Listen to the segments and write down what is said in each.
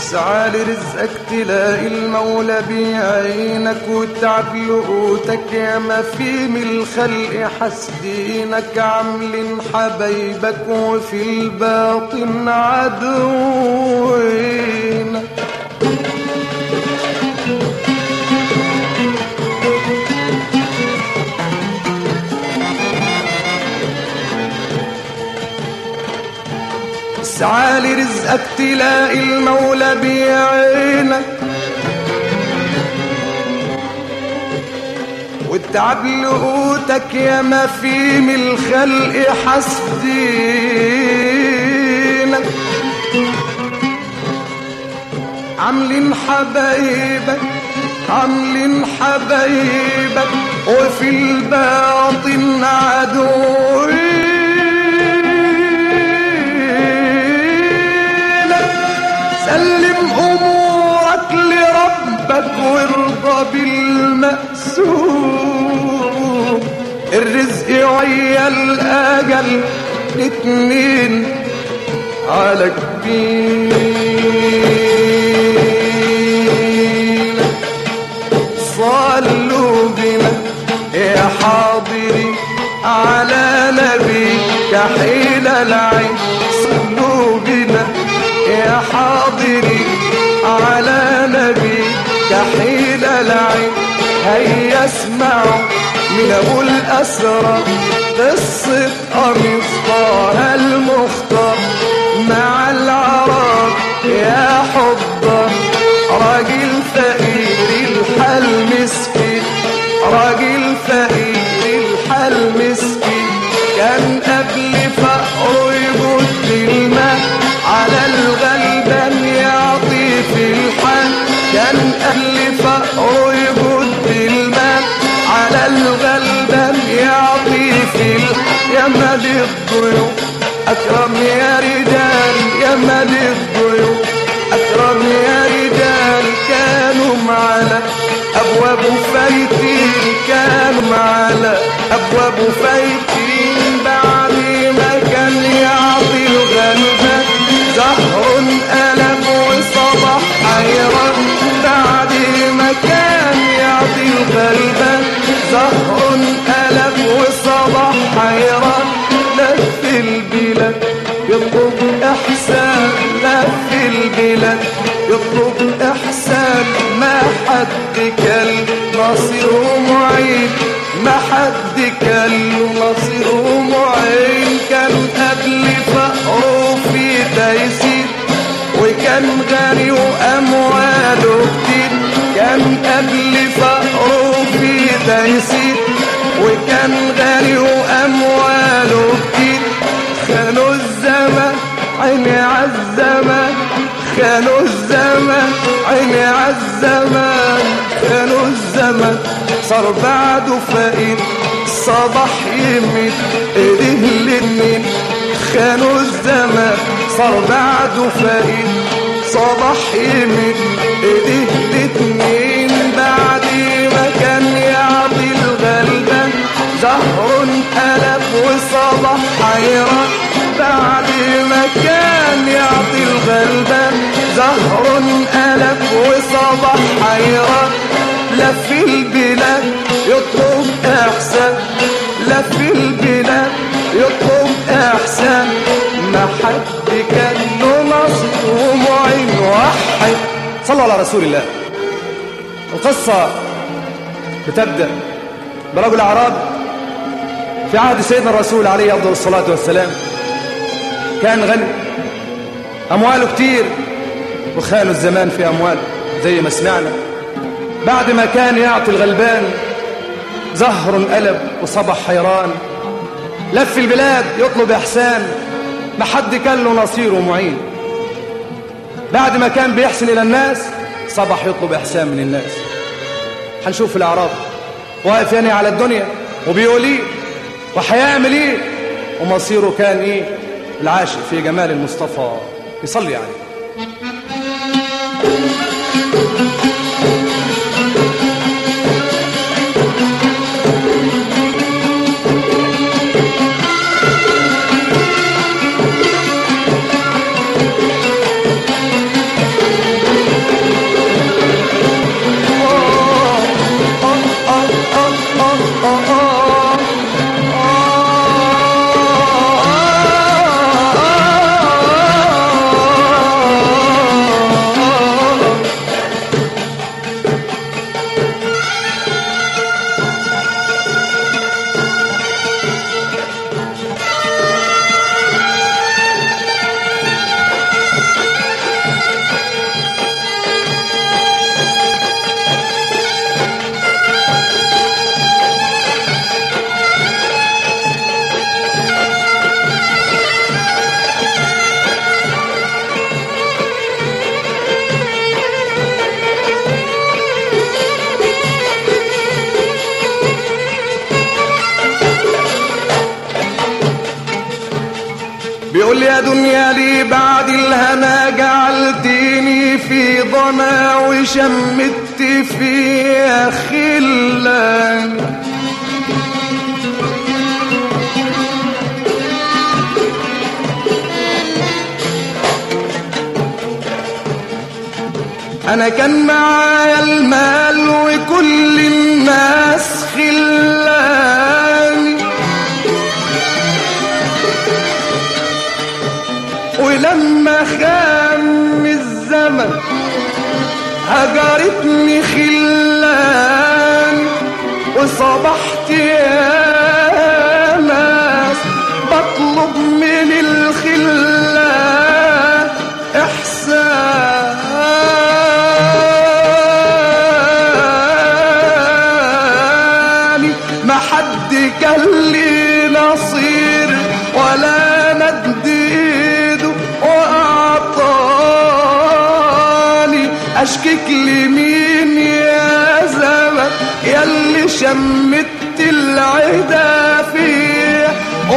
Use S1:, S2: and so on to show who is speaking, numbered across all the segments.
S1: اسعى لرزقك تلاقي المولى بعينك وتعب لقوتك يا ما في من الخلق حاسدينك عاملين حبايبك وفي الباطن عدوينك اسعى لرزقك تلاقي المولى بعينك والتعب لقوتك يا ما في من الخلق حسدينك عاملين حبايبك عاملين حبايبك وفي الباطن عدوينك سلم امورك لربك وارضى بالمقسوم الرزق ويا الاجل الاتنين على كبير صلوا بنا يا حاضري على نبيك حين العين صلوا بنا يا حاضري على نبيك حين العين هيا اسمعوا من ابو الاسرى قصة قميص طه المختار مع العرب يا حضر راجل فقير الحال مسكين راجل فقير الحال مسكين كان قبل فقره يبد الماء على الغلبان يعطي في الحال كان قبل فقره يبد الماء على الغلبان يعطي في الحال يا مالي الضيوف أكرم يا رجال يا مالي الضيوف أكرم يا رجال كانوا معنا أبواب فايتين كانوا معنا أبواب فايتين بعد ما كان يعطي الغلبة زهر ألم وصبح حيران بعد ما كان يعطي الغلبة زهر ألم وصبح حيران لف البلاد يطلب إحسان لف البلاد يطلب إحسان ما حد كل نصيره معين ما حد كل نصيره معين كان قبل فقره في تيسير وكان غني وأمواله كتير كان قبل فقره في تيسير وكان غني وأمواله كتير خانوا الزمن عيني عالزمن خانوا الزمن عيني عالزمن خانوا الزمن صار بعده فقير صباح يمين ايديه الاتنين خانوا الزمن صار بعده فقير صباح يمين ايديه الاتنين بعد ما كان يعطي الغلبان زهر قلب وصبح حيران بعد ما كان يعطي الغلبان زهر قلب وصبح حيران لف البلاد يطلب احسان لف البلاد يطلب احسان ما حد كان له نصر ومعين وحد
S2: صلوا على رسول الله القصة بتبدأ برجل أعرابي في عهد سيدنا الرسول عليه أفضل الصلاة والسلام كان غني أمواله كتير وخانوا الزمان في أمواله زي ما سمعنا بعد ما كان يعطي الغلبان زهر قلب وصبح حيران لف البلاد يطلب إحسان ما حد كان له نصير ومعين بعد ما كان بيحسن إلى الناس صبح يطلب إحسان من الناس هنشوف الأعراب واقف يعني على الدنيا وبيقول إيه وهيعمل إيه ومصيره كان إيه العاشق في جمال المصطفى يصلي عليه
S1: دنيا لي بعد الهنا جعلتني في ضنا وشمت فيها خلان انا كان معايا المال وكل الناس خلاني ولما خام الزمن هجرتني خلاني وصبحت يا ناس بطلب من الخلان إحساني ما حد كان لي نصير ولا مد ايده واعطاني اشكك لمين يا زمن ياللي شمت العدا فيه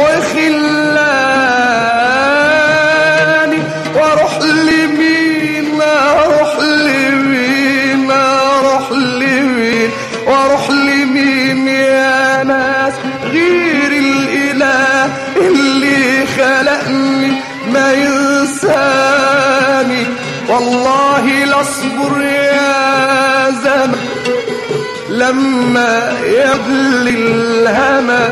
S1: وخلاني واروح لمين اروح لمين اروح لمين واروح لمين يا ناس غير الاله اللي خلقني ما ينساني والله لاصبر يا زمن لما يبلي الهنا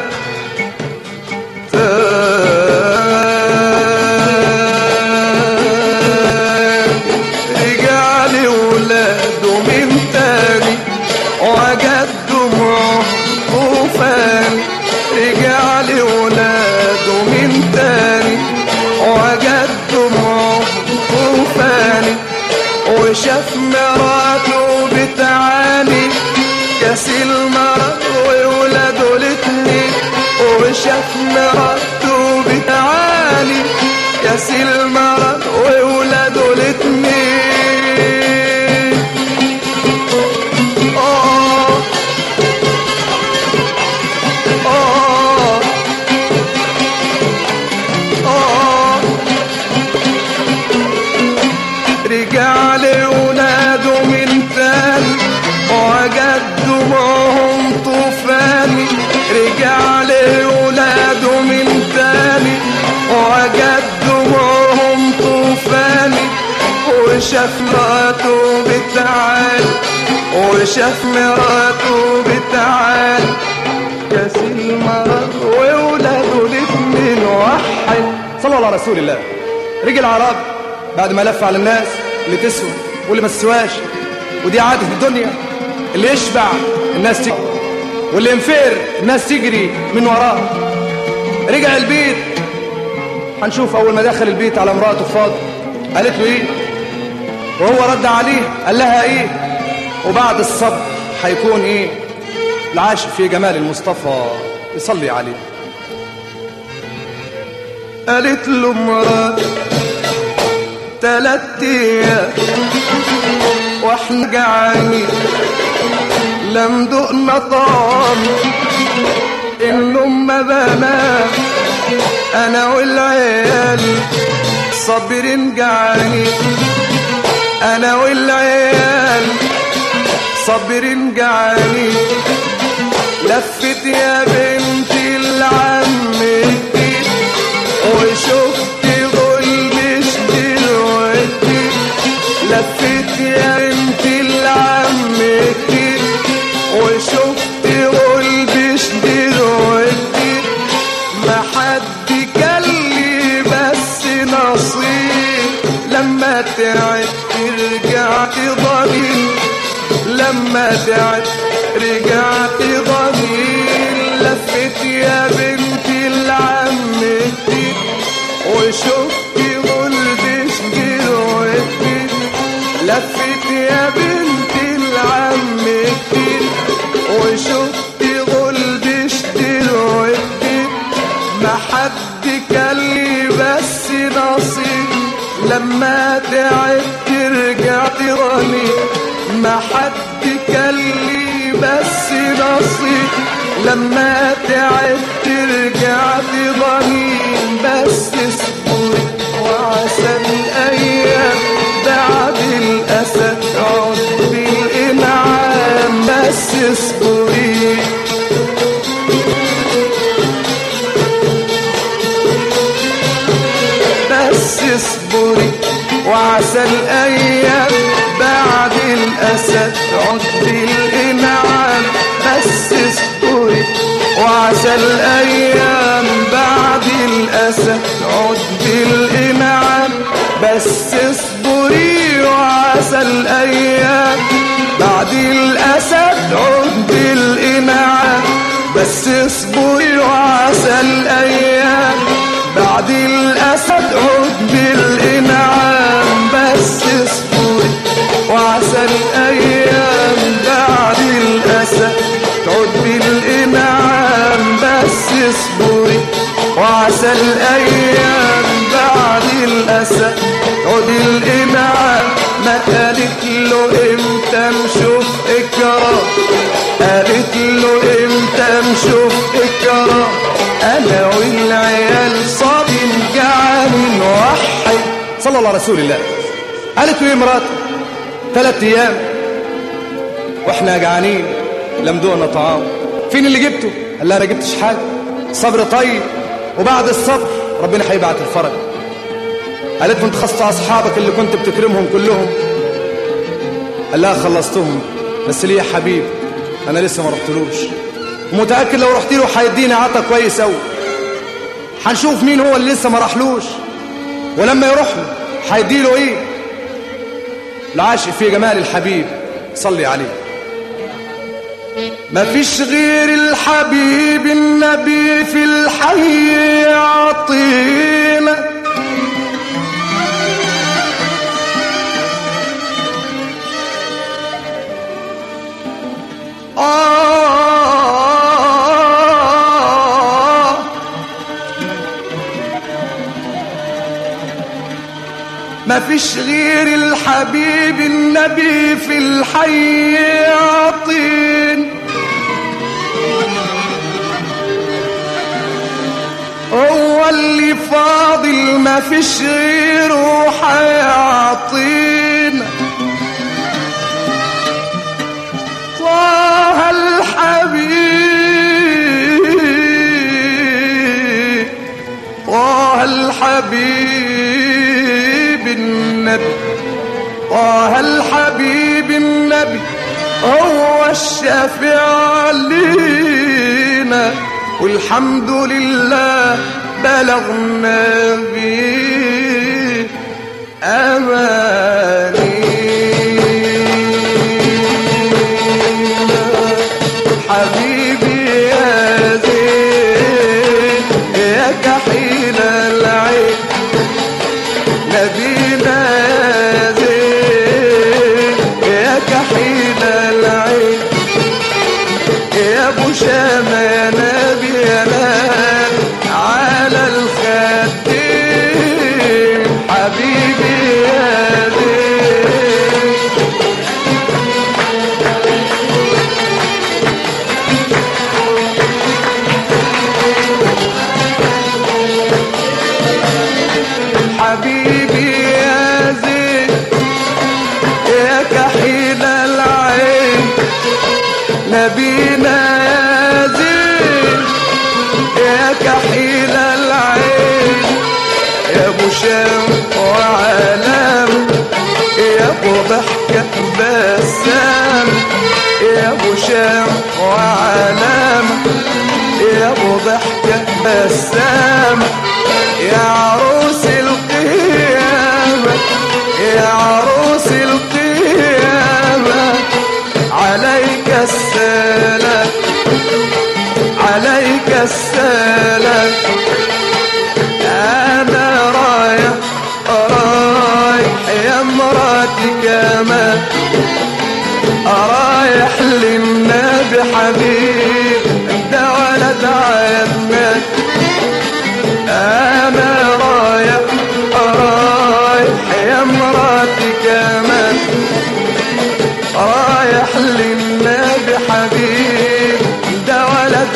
S1: رجع لي ولاده من تاني وجد دموعه طوفان رجع لي ولاده من تاني وجد دموعه طوفاني وشاف مراته بتعاني كاس المرض وولاده الاتنين وشاف مراته بتعاني كاس المرض وولاده الاتنين آه آه آه رجع لولاده من تاني وجد دموعهم طوفاني رجع لولاده من تاني وجد دموعهم طوفاني وشاف مراته بتعاني وشاف مراته بتعاني كاس المرض وولاده الاتنين وحد
S2: صلى الله على رسول الله رجع العرب بعد ما لف على الناس اللي تسوى واللي ما تسواش ودي عادة الدنيا اللي يشبع الناس تجري واللي ينفقر الناس تجري من وراه رجع البيت هنشوف اول ما دخل البيت على مراته فاضل قالت له ايه وهو رد عليه قال لها ايه وبعد الصبر هيكون ايه العاشق في جمال المصطفى يصلي عليه
S1: قالت له مرات تلات ايام واحنا جعانين لم دقنا طعام النوم ما بنام انا والعيال صابرين جعانين انا والعيال صابرين جعانين لفت يا بنتي لعمتي وشفت غلبش دلوقتي لفت يا بنتي لعمتي وشفت غلبش دلوقتي ما حد كان لي بس نصيب لما تعبت رجعت ضمير لما تعبت رجعت ضمير لفت يا بنتي لعمتي وشفت غلبش دلوقتي لفت يا بنتي لعمتي وشفت غلبش دلوقتي ما حد كان لي بس نصيب لما تعبت رجعت غني ما حد كان لي بس نصيب لما تعبت رجعت ضمير بس اصبر وعسى الأيام بعد الأسد عد بالإنعام بس اصبري بس اصبري وعسى الأيام بعد الأسد عد بالإنعام بس اصبري وعسى الأيام بعد الأسد عد بالإنعام بس اصبري وعسى الأيام بعد الأسد عد بالإنعام بس اصبري وعسى الأيام بعد الأسد عد بالإنعام بس اصبري وعسى الأيام بعد الأسد تعد بالإنعام بس اصبري وعسى الأيام بعد الأسد تعد الإنعام ما قالت له امتى نشوف إكرام قالت له امتى نشوف إكرام أنا والعيال صابين جعان وحي
S2: صلى الله على رسول الله قالت له ايه مراته ثلاث ايام واحنا جعانين لم دوقنا طعام فين اللي جبته قال لها انا جبتش حاجه صبر طيب وبعد الصبر ربنا هيبعت الفرج قالت له انت خصت اصحابك اللي كنت بتكرمهم كلهم قال لها خلصتهم بس ليه يا حبيب انا لسه ما رحتلوش متاكد لو رحت له هيديني عطا كويس قوي هنشوف مين هو اللي لسه ما راحلوش ولما يروح له هيديله ايه العاشق في جمال الحبيب صلي عليه
S1: ما فيش غير الحبيب النبي في الحي يعطينا آه ما فيش غير الحبيب النبي في الحي يعطين هو اللي فاضل ما فيش غيره حيعطينا طه الحبيب طه الحبيب النبي طه الحبيب النبي هو الشافع لينا والحمد لله بلغنا به أمانينا حبيبي يا زين يا كحيل العين نبينا يا زين يا كحيل العين يا ابو شامة يا نبي يا نبي على الخدين حبيبي يا زين حبيبي يا زين يا كحيل العين نبينا يا زين يا كحيل العين يا ابو شام وعلام يا ابو ضحكة بسام يا ابو شام وعلام يا ابو ضحكة بسام يا عروس القيامة يا عروس القيامة عليك السلام عليك السلام أنا رايح رايح يا مراتي كمان رايح للنبي حبيب ده ولد عدنان أنا رايح رايح يا مراتي كمان رايح للنبي حبيب ده ولد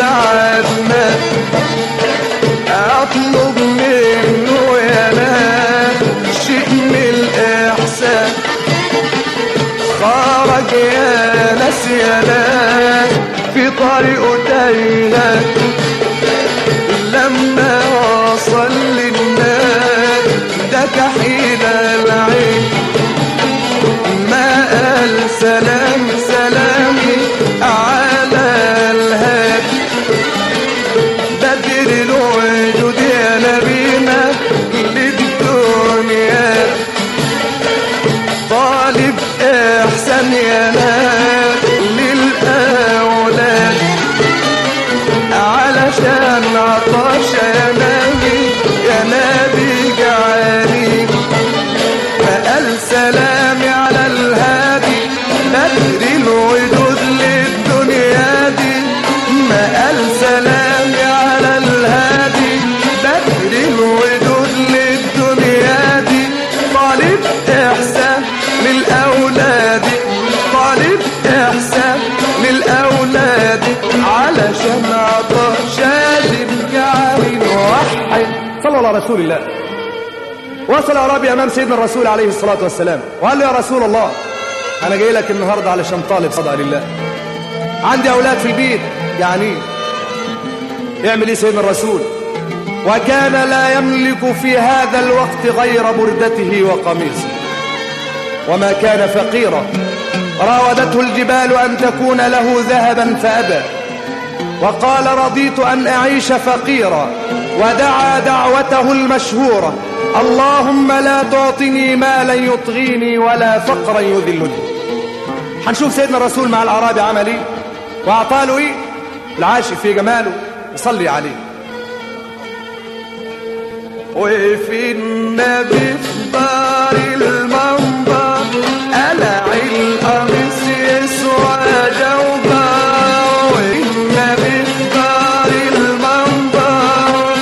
S1: عدنان اطلب منه يا ناس هيهات لما وصل للناس ده كحيل العين ما قال سلام سلامي على الهاد بدر الوجود يا نبينا للدنيا طالب احسن يا ناس للاولاد علشان عطش يا نبي يا نبي جعاني فقال سلامي على الهادي بدر الوجود للدنيا دي ما قال سلامي على الهادي بدر الوجود للدنيا دي طالب احسان للاولاد طالب احسان للاولاد علشان عطش الجعل وحد
S2: صلى الله على رسول الله وصل أعرابي أمام سيدنا الرسول عليه الصلاة والسلام وقال له يا رسول الله أنا جاي لك النهاردة علشان طالب صدق لله عندي أولاد في البيت يعني يعمل إيه سيدنا الرسول وكان لا يملك في هذا الوقت غير بردته وقميصه وما كان فقيرا راودته الجبال أن تكون له ذهبا فأبى وقال رضيت أن أعيش فقيرا ودعا دعوته المشهورة اللهم لا تعطني مالا يطغيني ولا فقرا يذلني هنشوف سيدنا الرسول مع الأعرابي عمل ايه وأعطاله ايه العاشق في جماله يصلي عليه
S1: وفي النبي في دار المنبر قلع القميص يسوى جوبا والنبي في دار المنبر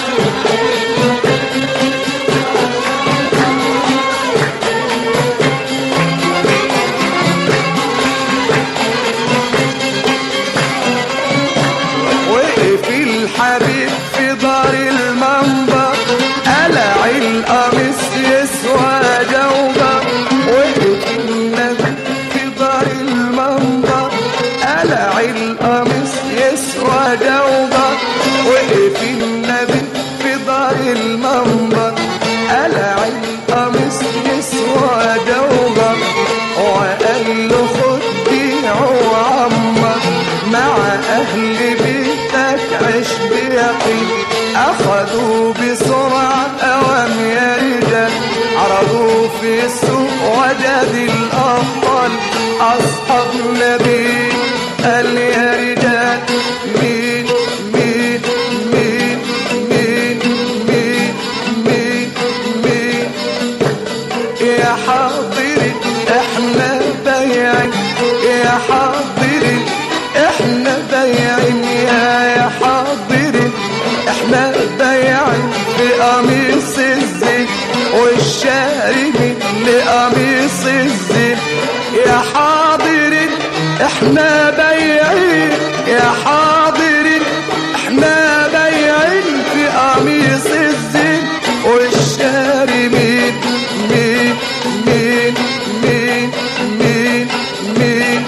S1: وقف الحبيب في دار المنبر قلع القميص يسوى جوبا وقف النبي في دار المنبر قلع القميص يسوى جوبا وقف النبي في دار المنبر قلع القميص يسوى جوبا وقال له خد بيعه وعمر مع أهل بيتك عش بيقين أخذوا بسرعة أوام يا رجال عرضوا في السوق وجد الأبطال أصحاب نبي قال يا رجال مين مين مين مين مين مين مين يا حاضري احنا بايعين يا حاضري احنا بايعين يا يا حاضري احنا بايعين بقميص الزين والشاربين لقميص الزين يا حاضرين احنا بايعين يا حاضرين احنا بايعين في قميص الزين والشاربين مين مين مين مين مين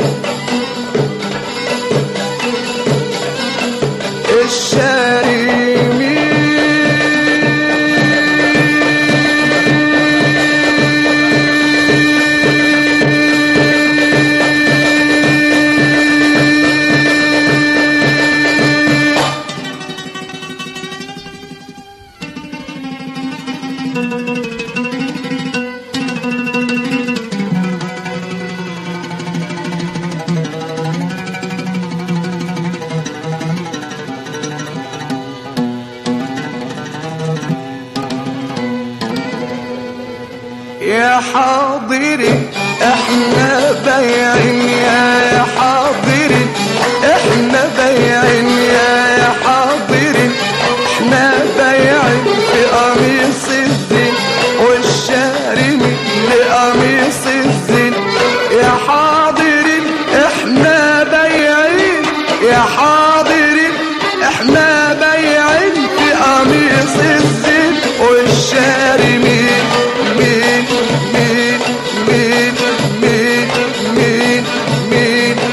S1: يا حاضري احنا بايعين يا يا حاضري احنا بايعين يا يا حاضري احنا بايعين في قميص الزين والشارمي لقميص الزين يا حاضرين احنا بايعين يا حاضرين احنا بايعين في قميص الزين والشارمين مين مين مين مين مين مين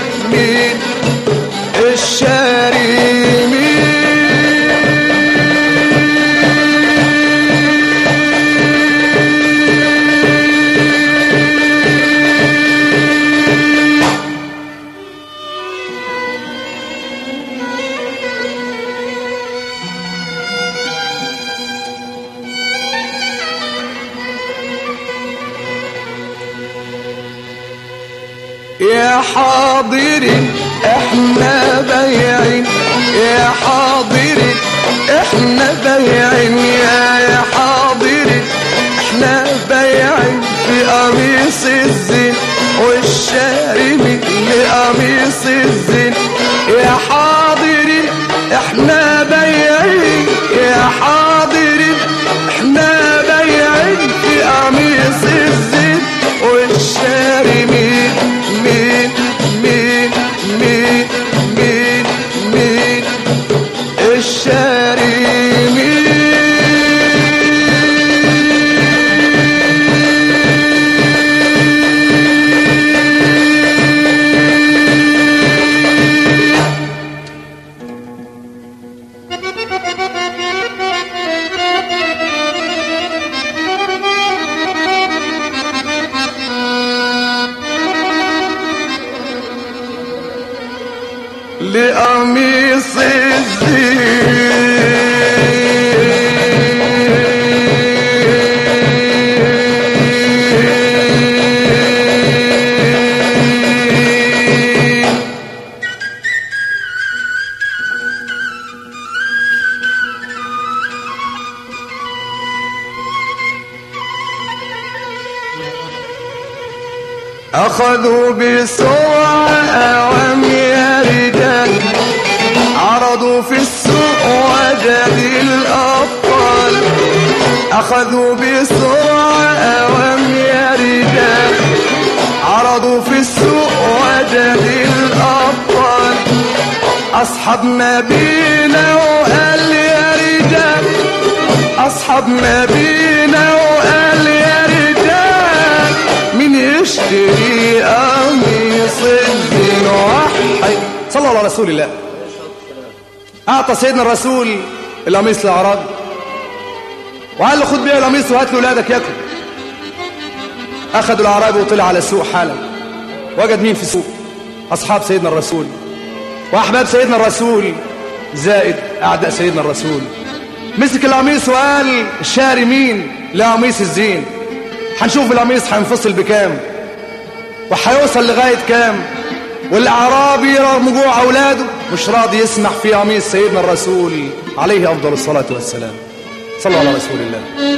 S1: يا حاضرين احنا بايعين يا حاضرين احنا بايعين يا يا حاضرين احنا بايعين في قميص الزين والشارمين لقميص الزين يا حاضرين احنا بايعين يا حاضرين احنا بايعين في قميص الزين والشارمين مين مين مين مين مين الشارمين لقميص الزين أخذوا بسرعة أوام يا رجال عرضوا في السوق وجد الأبطال أخذوا بسرعة أوام يا رجال عرضوا في السوق وجد الأبطال أصحاب نبينا وقال يا رجال أصحاب نبينا وقال يا رجال مين يشتري قميص الدين وحي
S2: صلى الله على رسول الله أعطى سيدنا الرسول القميص للأعرابي وقال له خد بيها القميص وهات له ولادك ياكل أخذوا الأعرابي وطلع على السوق حالا وجد مين في السوق أصحاب سيدنا الرسول وأحباب سيدنا الرسول زائد أعداء سيدنا الرسول مسك القميص وقال الشاري مين لقميص الزين هنشوف القميص هينفصل بكام وهيوصل لغاية كام والأعرابي رغم جوع أولاده مش راضي يسمح في قميص سيدنا الرسول عليه أفضل الصلاة والسلام صلى الله على رسول الله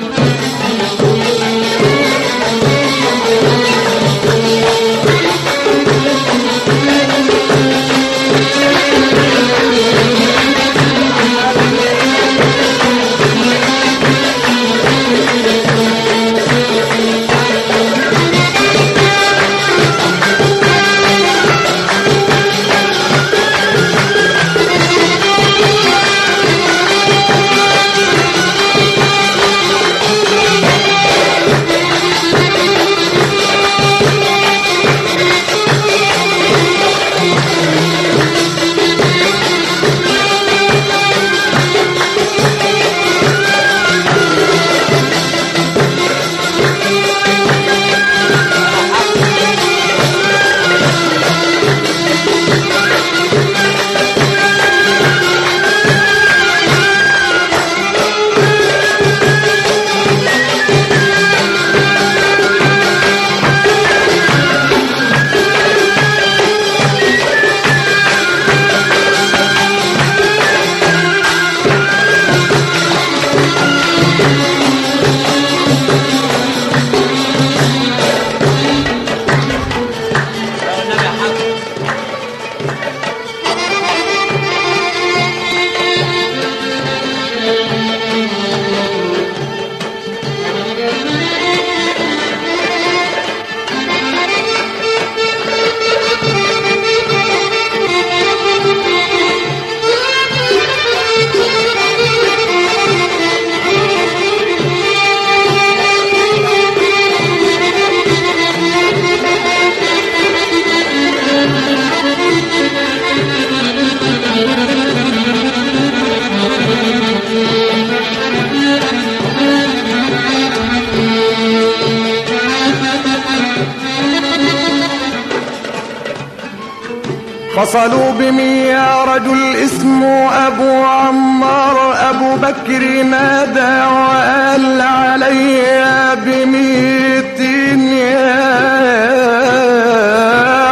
S2: فصلوا بمية رجل اسمه أبو عمار أبو بكر نادى وقال علي بميتين يا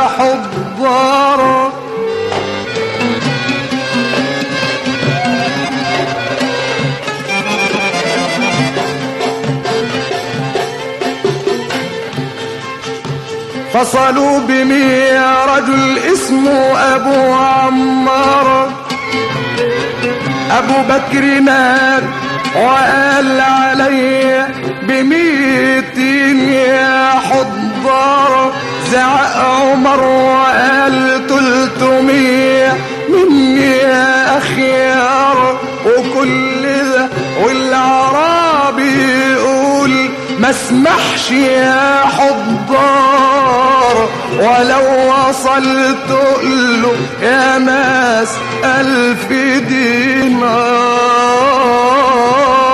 S1: فصلوا بمية رجل اسمه أبو عمار أبو بكر مات وقال علي بميتين يا حضار زعق عمر وقال تلتمية مني يا أخيار وكل ده والعربي يقول ما اسمحش يا حضار ولو وصلت له يا ناس ألف دينار